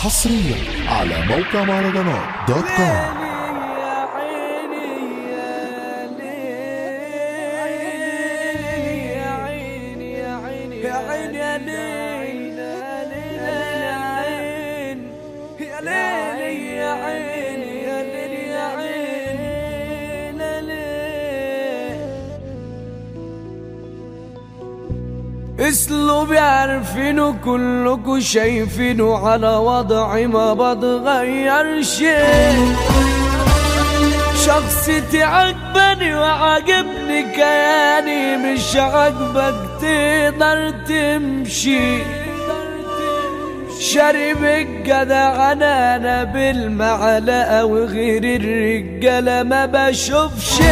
حصريا على موقع مهرجانات دوت كوم اسلوبي عارفينه كلكوا شايفينه على وضعي ما بتغير شيء شخصيتي عجباني وعاجبني كياني مش عاجبك تقدر تمشي شارب الجدع انا انا بالمعلقه وغير الرجاله ما بشوفش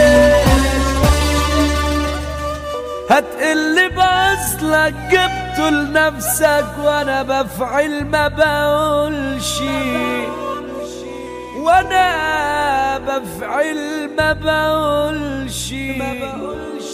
هتقل باصلك جبته لنفسك وانا بفعل ما بقولش وانا بفعل ما بقولش ما بقولش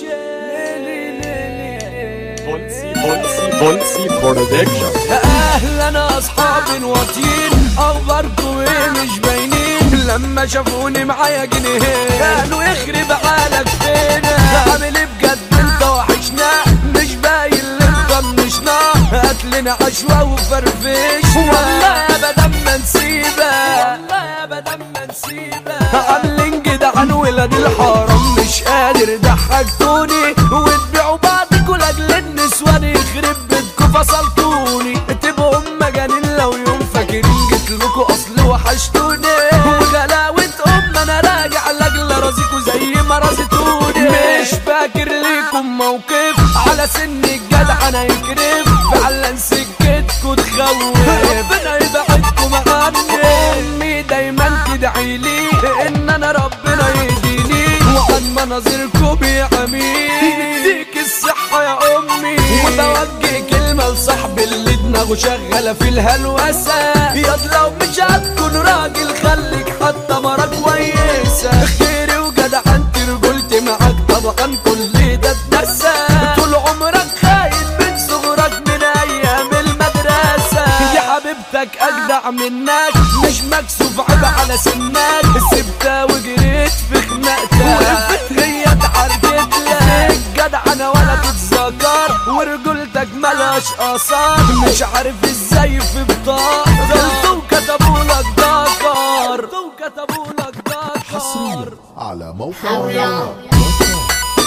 بولسي بولسي بولسي برودكشن اهلا اصحابي الواطيين اخباركم ايه مش باينين لما شافوني معايا جنيهين قالوا يخرب عقلك فين عامل ايه بجد انت وحشنا مش باين اللي انت منشنا هات لنا عشوة وفرفش والله ابدا ما نسيبك والله ابدا ما نسيبك عاملين جدعان ولاد الحرام مش قادر ضحكتوني وتبيعوا بعضكوا لاجل النسوان يخرب بيتكوا فصلتوني تبقوا مجانين لو يوم فاكرين جيت لكوا اصل وحشتوني وغلاوة ام انا راجع لاجل رازيكوا زي ما رازتوني مش فاكر ليكم موقف على سن الجدع انا يكرف فعلا سكتكوا تخوف ربنا يبعدكم عني امي دايما تدعي لي ان انا ربنا يهديني وعن مناظركم يا امين يديك الصحة يا امي وبوجه كلمة لصاحبي اللي دماغه شغالة في الهلوسة ياض لو مش هتكون راجل خليك حتى مرة كويسة خيري وجدع انت رجولتي معاك طبعا كل ده اتنسى طول عمرك خاين من صغرك من ايام المدرسة يا حبيبتك اجدع منك مش مكسوف عيب على سنك سبتها وجريت في خناقتها وقفت هي اتعرجت لك جدع انا ولا تتذكر ورجولتك ملهاش اثار مش عارف ازاي في بطاقة غلطوا وكتبوا لك ذكر وكتبوا لك حصريا ذكر على موقع مهرجانات دوت كوم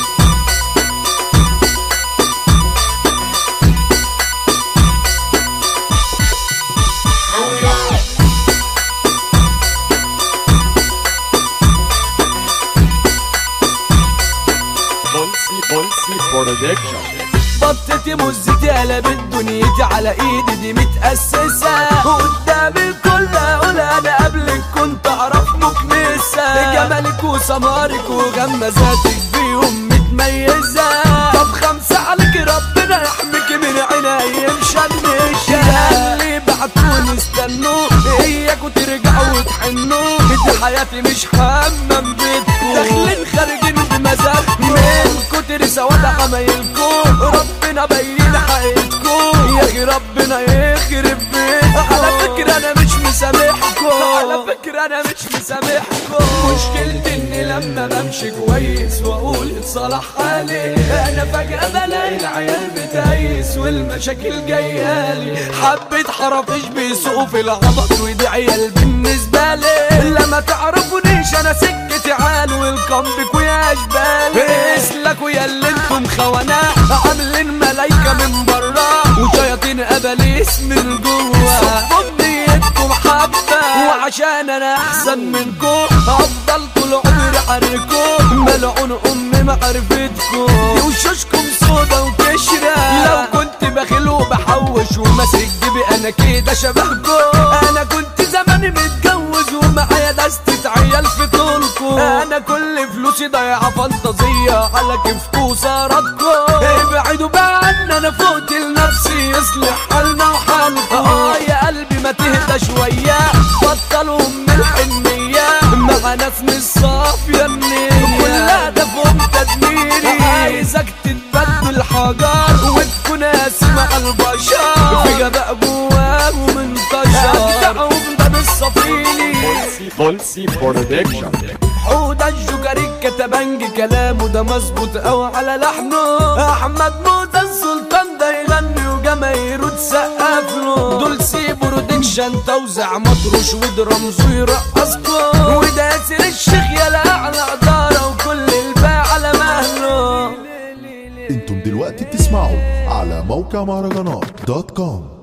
بولسي بولسي برودكشن بطتي مزتي قلبت دنيتي على ايدي دي متأسسة قدام الكل اقول انا قبلك كنت اعرف مكنسة جمالك وسمارك وغمزاتك بيهم متميزة طب خمسة عليك ربنا يحميك من عيني مشنشة اللي بعتوني استنوا اياكوا ترجعوا وتحنوا دي حياتي مش حمام بيتكم داخلين خارجين بمزاجكم من كتر سواد عمايلكم ربنا بين حقيقتكم يا اخي ربنا يخرب بيتكم على فكرة انا مش مسامحكم على فكرة انا مش مسامحكم مشكلتي اني لما بمشي كويس واقول اتصلح حالي انا فجأة بلاقي العيال بتايس والمشاكل جايالي حبة حرافيش بيسوقوا في العبط ودي عيال بالنسبة لي لما تعرفونيش انا سكتي عال والكمبك ويا اشبال اسلكوا يا اللي انتم خوانا عاملين ملايكة من برا وشياطين اباليس من جوا صبوا بنيتكم حبة وعشان انا احسن منكم افضل طول عمري حركم ملعون ام معرفتكم دي وشوشكم سودا وكشرة لو كنت بخيل وبحوش وماسك جيبي انا كده شبهكم انا كنت زماني متجوز ومعايا دستة عيال في طولكم انا كل فلوسي ضايعة فانتازية على كيفكم وسهراتكم ابعدوا بقى عنا انا فوت لنفسي يصلح حالنا وحالكم اه يا قلبي ما تهدى شوية بطلوا من الحنية مع ناس مش صافية النية كل هدفهم تدميري عايزك تتبدل حجر وتكون قاسي مع البشر في غباء جواهم انتشر بولسي بولسي برودكشن حوده الجوكري كتبنج كلامه ده مظبوط قوي على لحنه احمد موزة السلطان ده يغني وجماهيره تسقف له دول سي برودكشن توزع مطروش ودرمزه يرقصكم وده ياسر الشيخ يا اعلى اداره وكل الباقي على مهله انتم دلوقتي بتسمعوا على موقع مهرجانات دوت كوم